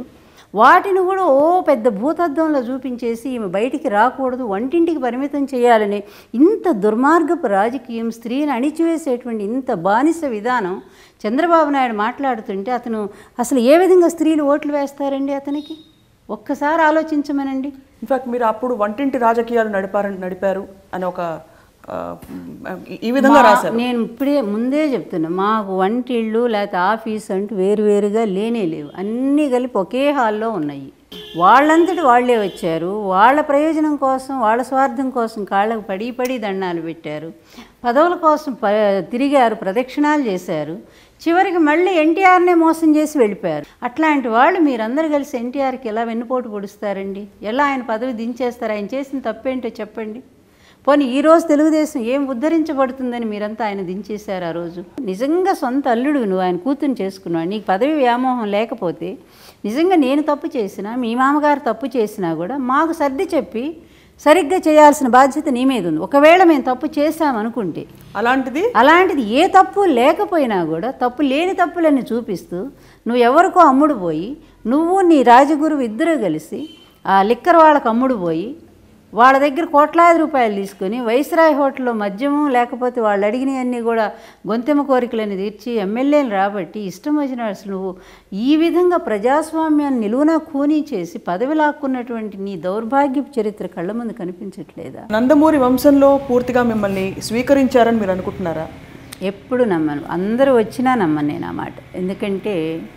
వాటిని కూడా ఓ పెద్ద భూతద్దంలో చూపించేసి ఈమె బయటికి రాకూడదు వంటింటికి పరిమితం చేయాలని ఇంత దుర్మార్గపు రాజకీయం స్త్రీని అణిచివేసేటువంటి ఇంత బానిస విధానం చంద్రబాబు నాయుడు మాట్లాడుతుంటే అతను అసలు ఏ విధంగా స్త్రీలు ఓట్లు వేస్తారండి అతనికి ఒక్కసారి ఆలోచించమనండి ఇన్ఫాక్ట్ మీరు అప్పుడు వంటింటి రాజకీయాలు నడిపారని నడిపారు అని ఒక ఆ, ఈ- ఈ విధంగా మా- రాశారు నేను ఇప్పుడే ముందే చెప్తున్నా మాకు వంటిళ్ళు లేకపోతే ఆఫీస్ అంటూ వేరువేరుగా లేనే లేవు అన్నీ కలిపి ఒకే హాల్లో ఉన్నాయి వాళ్ళంతటి వాళ్ళే వచ్చారు వాళ్ళ ప్రయోజనం కోసం వాళ్ళ స్వార్థం కోసం కాళ్ళకు పడి పడి దండాలు పెట్టారు పదవుల కోసం ప తిరిగారు ప్రదక్షిణాలు చేశారు చివరికి మళ్ళీ ఎన్టీఆర్నే మోసం చేసి వెళ్ళిపోయారు అట్లాంటి వాళ్ళు మీరందరూ కలిసి ఎన్టీఆర్కి ఎలా వెన్నుపోటు పొడుస్తారండి ఎలా ఆయన పదవి దించేస్తారు ఆయన చేసిన తప్పేంటో చెప్పండి పోనీ ఈ రోజు తెలుగుదేశం ఏం ఉద్ధరించబడుతుందని మీరంతా ఆయన దించేశారు ఆ రోజు నిజంగా సొంత అల్లుడు నువ్వు ఆయన కూతురు చేసుకున్నావు నీకు పదవి వ్యామోహం లేకపోతే నిజంగా నేను తప్పు చేసినా మీ మామగారు తప్పు చేసినా కూడా మాకు సర్ది చెప్పి సరిగ్గా చేయాల్సిన బాధ్యత నీ మీద ఉంది ఒకవేళ మేము తప్పు చేశామనుకుంటే అలాంటిది అలాంటిది ఏ తప్పు లేకపోయినా కూడా తప్పు లేని తప్పులన్నీ చూపిస్తూ నువ్వు ఎవరికో అమ్ముడు పోయి నువ్వు నీ రాజగురువు ఇద్దరు కలిసి ఆ లిక్కర్ వాళ్ళకు అమ్ముడు పోయి వాళ్ళ దగ్గర కోట్లాది రూపాయలు తీసుకొని వైస్రాయ్ హోటల్లో మద్యము లేకపోతే వాళ్ళు అడిగినవన్నీ కూడా గొంతెమ్మ కోరికలని తీర్చి ఎమ్మెల్యేలు రాబట్టి ఇష్టం వచ్చిన అసలు నువ్వు ఈ విధంగా ప్రజాస్వామ్యాన్ని నిలువునా కూనీ చేసి పదవి లాక్కున్నటువంటి నీ దౌర్భాగ్యపు చరిత్ర కళ్ళ ముందు కనిపించట్లేదా నందమూరి వంశంలో పూర్తిగా మిమ్మల్ని స్వీకరించారని మీరు అనుకుంటున్నారా ఎప్పుడు నమ్మను అందరూ వచ్చినా నమ్మను నేను ఆ మాట ఎందుకంటే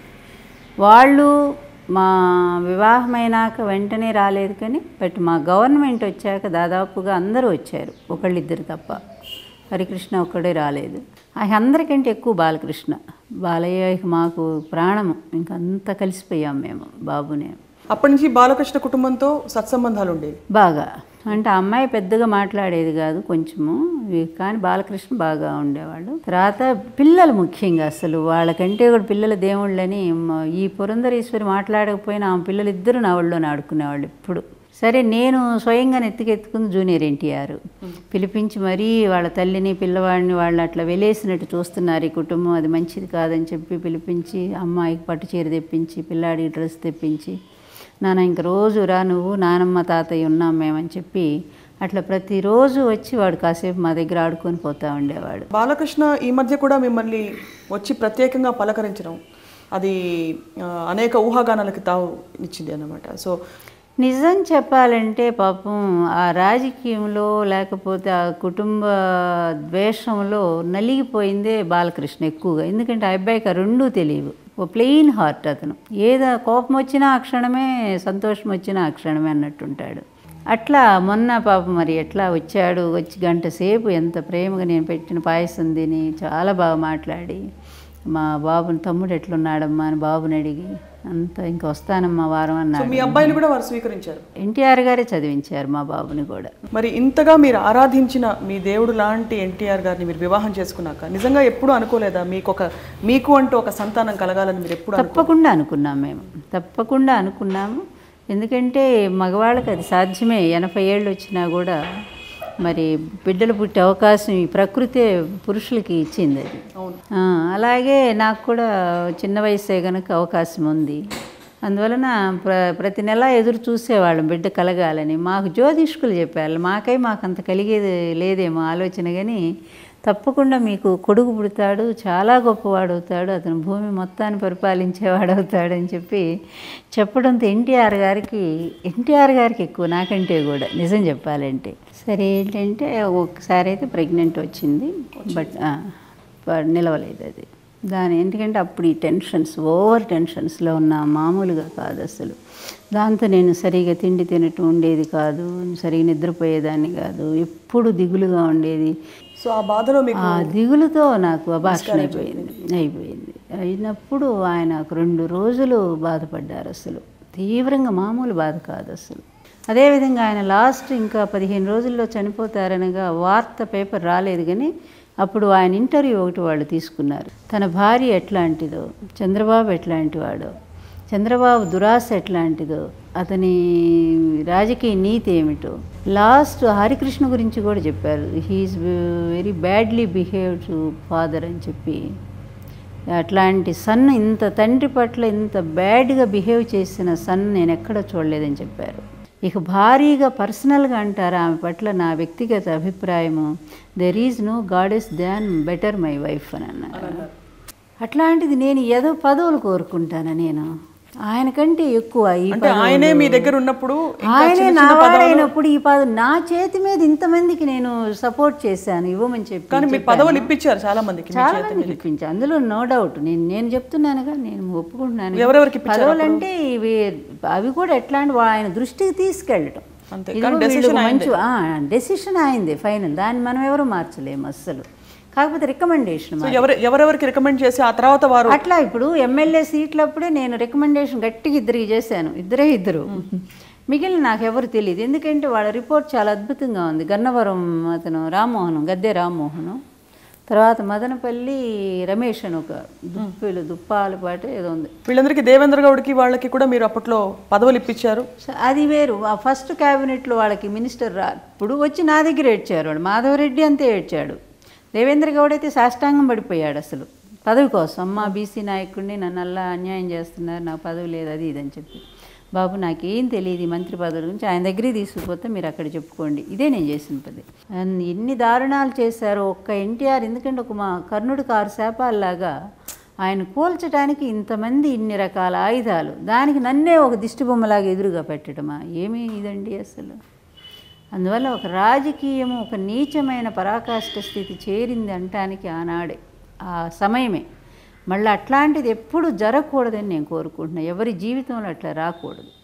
వాళ్ళు మా వివాహమైనాక వెంటనే రాలేదు కానీ బట్ మా గవర్నమెంట్ వచ్చాక దాదాపుగా అందరూ వచ్చారు ఒకళ్ళిద్దరు తప్ప హరికృష్ణ ఒక్కడే రాలేదు ఆ అందరికంటే ఎక్కువ బాలకృష్ణ బాలయ్య ఇక మాకు ప్రాణము ఇంక అంతా కలిసిపోయాం మేము బాబు నేను అప్పటి నుంచి బాలకృష్ణ కుటుంబంతో సత్సంబంధాలు ఉండేవి బాగా అంటే ఆ అమ్మాయి పెద్దగా మాట్లాడేది కాదు కొంచెము ఇవి కానీ బాలకృష్ణ బాగా ఉండేవాళ్ళు తర్వాత పిల్లలు ముఖ్యంగా అసలు వాళ్ళకంటే కూడా పిల్లల దేవుళ్ళని మ- ఈ పురంధరేశ్వరి మాట్లాడకపోయినా ఆ పిల్లలు ఇద్దరు నా ఒళ్ళో ఆడుకునేవాళ్ళు ఎప్పుడు సరే నేను స్వయంగా నెత్తికెత్తుకుంది జూనియర్ ఎన్టీఆర్ పిలిపించి మరీ వాళ్ళ తల్లిని పిల్లవాడిని వాళ్ళు అట్లా వెలేసినట్టు చూస్తున్నారు ఈ కుటుంబం అది మంచిది కాదని చెప్పి పిలిపించి అమ్మాయికి పట్టు చీర తెప్పించి పిల్లాడికి డ్రెస్ తెప్పించి నాన్న ఇంక రోజు రా నువ్వు నానమ్మ తాతయ్య ఉన్నాం మేమని చెప్పి అట్లా ప్రతిరోజు వచ్చి వాడు కాసేపు మా దగ్గర ఆడుకొని పోతా ఉండేవాడు బాలకృష్ణ ఈ మధ్య కూడా మిమ్మల్ని వచ్చి ప్రత్యేకంగా పలకరించడం అది ఆ, అనేక ఊహాగానాలకి తావు ఇచ్చింది అన్నమాట సో నిజం చెప్పాలంటే పాపం ఆ రాజకీయంలో లేకపోతే ఆ కుటుంబ ద్వేషంలో నలిగిపోయిందే బాలకృష్ణ ఎక్కువగా ఎందుకంటే ఆ అబ్బాయికి ఆ రెండూ తెలియవు ఓ ప్లెయిన్ హార్ట్ అతను ఏదో కోపం వచ్చినా ఆ క్షణమే సంతోషం వచ్చినా ఆ క్షణమే అన్నట్టుంటాడు అట్లా మొన్న పాప మరి ఎట్లా వచ్చాడు వచ్చి గంట సేపు ఎంత ప్రేమగా నేను పెట్టిన పాయసం తిని చాలా బాగా మాట్లాడి మా బాబుని తమ్ముడు ఎట్లున్నాడమ్మా అని బాబుని అడిగి అంత ఇంక వస్తానమ్మా వారం సో అన్నాడు మీ అబ్బాయిని కూడా వారు స్వీకరించారు ఎన్టీఆర్ గారే చదివించారు మా బాబుని కూడా మరి ఇంతగా మీరు ఆరాధించిన మీ దేవుడు లాంటి ఎన్టీఆర్ గారిని మీరు వివాహం చేసుకున్నాక నిజంగా ఎప్పుడూ అనుకోలేదా మీకు ఒక మీకు అంటూ ఒక సంతానం కలగాలని మీరు ఎప్పుడు అనుకో తప్పకుండా అనుకున్నాం మేము తప్పకుండా అనుకున్నాము ఎందుకంటే మగవాళ్ళకి అది సాధ్యమే ఎనభై ఏళ్ళు వచ్చినా కూడా మరి బిడ్డలు పుట్టే అవకాశం ఈ ప్రకృతే పురుషులకి ఇచ్చింది అది అవును ఆ, అలాగే నాకు కూడా చిన్న వయసే కనుక అవకాశం ఉంది అందువలన ప్ర ప్రతి నెల ఎదురు చూసేవాళ్ళం బిడ్డ కలగాలని మాకు జ్యోతిష్కులు చెప్పారు మాకై మాకు అంత కలిగేది లేదేమో ఆలోచన కానీ తప్పకుండా మీకు కొడుకు పుడతాడు చాలా గొప్పవాడు అవుతాడు అతను భూమి మొత్తాన్ని పరిపాలించేవాడు అవుతాడని చెప్పి చెప్పడంతో ఎన్టీఆర్ గారికి ఎన్టీఆర్ గారికి ఎక్కువ నాకంటే కూడా నిజం చెప్పాలంటే సరే ఏంటంటే ఒకసారి అయితే ప్రెగ్నెంట్ వచ్చింది బట్ ఆ, ప- నిలవలేదు అది దాని ఎందుకంటే అప్పుడు ఈ టెన్షన్స్ ఓవర్ టెన్షన్స్లో ఉన్న మామూలుగా కాదు అసలు దాంతో నేను సరిగా తిండి తినటం ఉండేది కాదు సరిగా నిద్రపోయేదాన్ని కాదు ఎప్పుడు దిగులుగా ఉండేది సో ఆ బాధలో మీకు ఆ దిగులుతో నాకు అభాషణ అయిపోయింది అయిపోయింది అయినప్పుడు ఆయన ఒక రెండు రోజులు బాధపడ్డారు అసలు తీవ్రంగా మామూలు బాధ కాదు అసలు అదేవిధంగా ఆయన లాస్ట్ ఇంకా పదిహేను రోజుల్లో చనిపోతారనగా వార్త పేపర్ రాలేదు కానీ అప్పుడు ఆయన ఇంటర్వ్యూ ఒకటి వాళ్ళు తీసుకున్నారు తన భార్య ఎట్లాంటిదో చంద్రబాబు ఎట్లాంటి వాడో చంద్రబాబు దురాశ ఎట్లాంటిదో అతని రాజకీయ నీతి ఏమిటో లాస్ట్ హరికృష్ణ గురించి కూడా చెప్పారు he's very badly behave to father అని చెప్పి అట్లాంటి సన్ ఇంత తండ్రి పట్ల ఇంత బ్యాడ్గా బిహేవ్ చేసిన సన్ నేను ఎక్కడ చూడలేదని చెప్పారు ఇక భారీగా పర్సనల్గా అంటారు ఆమె పట్ల నా వ్యక్తిగత అభిప్రాయము there is no goddess than better my wife అని అన్నారు అట్లాంటిది నేను ఏదో పదవులు కోరుకుంటాను నేను ఆయనకంటే ఎక్కువ ఈ అంటే ఆయనే మీ దగ్గర ఉన్నప్పుడు ఇంకా ఆయనే చిన్న నా చిన్న పదవులు- వాడైనప్పుడు ఈ పద నా చేతి మీద ఇంతమందికి నేను సపోర్ట్ చేశాను ఇవ్వమని చెప్పి కానీ మీ పదవులు ఇప్పించారు చాలా మందికి మీ చాలా చేత మందికి ఇప్పించాను అందులో నో డౌట్ నేను నేను చెప్తున్నానుగా నేను ఒప్పుకుంటున్నాను ఎవరెవరికి ఇప్పించారు పదవులు అంటే ఇవి అవి కూడా ఎట్లాంటి వా- ఆయన దృష్టికి తీసుకెళ్ళటం అంతే. ఇదిగో కానీ decision వీళ్ళకు మంచి డెసిషన్ అయింది ఫైనల్ దాన్ని మనం ఎవరు మార్చలేము అస్సలు కాకపోతే రికమెండేషన్ సో ఎవరు ఎవరెవరికి రికమెండ్ చేసి ఆ తర్వాత వారు అట్లా ఇప్పుడు ఎమ్మెల్యే సీట్లప్పుడే నేను రికమెండేషన్ గట్టిగా ఇద్దరికి చేశాను ఇద్దరే ఇద్దరు మిగిలిన నాకు ఎవరు తెలియదు ఎందుకంటే వాళ్ళ రిపోర్ట్ చాలా అద్భుతంగా ఉంది గన్నవరం అతను రామ్మోహన్ గద్దె రామ్మోహన్ తర్వాత మదనపల్లి రమేష్ అని ఒక దుప్పిలు దుప్పాల పాట ఏదో ఉంది వీళ్ళందరికీ దేవేంద్ర గౌడ్కి వాళ్ళకి కూడా మీరు అప్పట్లో పదవులు ఇప్పించారు సో అది వేరు ఆ ఫస్ట్ క్యాబినెట్లో వాళ్ళకి మినిస్టర్ రా ఇప్పుడు వచ్చి నా దగ్గర ఏడ్చారు వాడు మాధవరెడ్డి అంతే ఏడ్చాడు దేవేంద్ర గౌడ్ అయితే సాష్టాంగం పడిపోయాడు అసలు పదవి కోసం అమ్మ బీసీ నాయకుడిని నన్ను అలా అన్యాయం చేస్తున్నారు నాకు పదవి లేదు అది ఇదని చెప్పి బాబు నాకేం తెలియదు ఈ మంత్రి పదవి గురించి ఆయన దగ్గరికి తీసుకుపోతే మీరు అక్కడ చెప్పుకోండి ఇదే నేను చేసిన పది అండ్ ఎన్ని దారుణాలు చేశారో ఒక్క ఎన్టీఆర్ ఎందుకంటే ఒక మా కర్ణుడి కారు శాపాల్లాగా ఆయన కూల్చడానికి ఇంతమంది ఇన్ని రకాల ఆయుధాలు దానికి నన్నే ఒక దిష్టి బొమ్మలాగా ఎదురుగా పెట్టడమా ఏమీ ఇదండి అసలు అందువల్ల ఒక రాజకీయము ఒక నీచమైన పరాకాష్ఠ స్థితి చేరింది అంటానికి ఆనాడే ఆ సమయమే మళ్ళీ అట్లాంటిది ఎప్పుడు జరగకూడదని నేను కోరుకుంటున్నాను ఎవరి జీవితంలో అట్లా రాకూడదు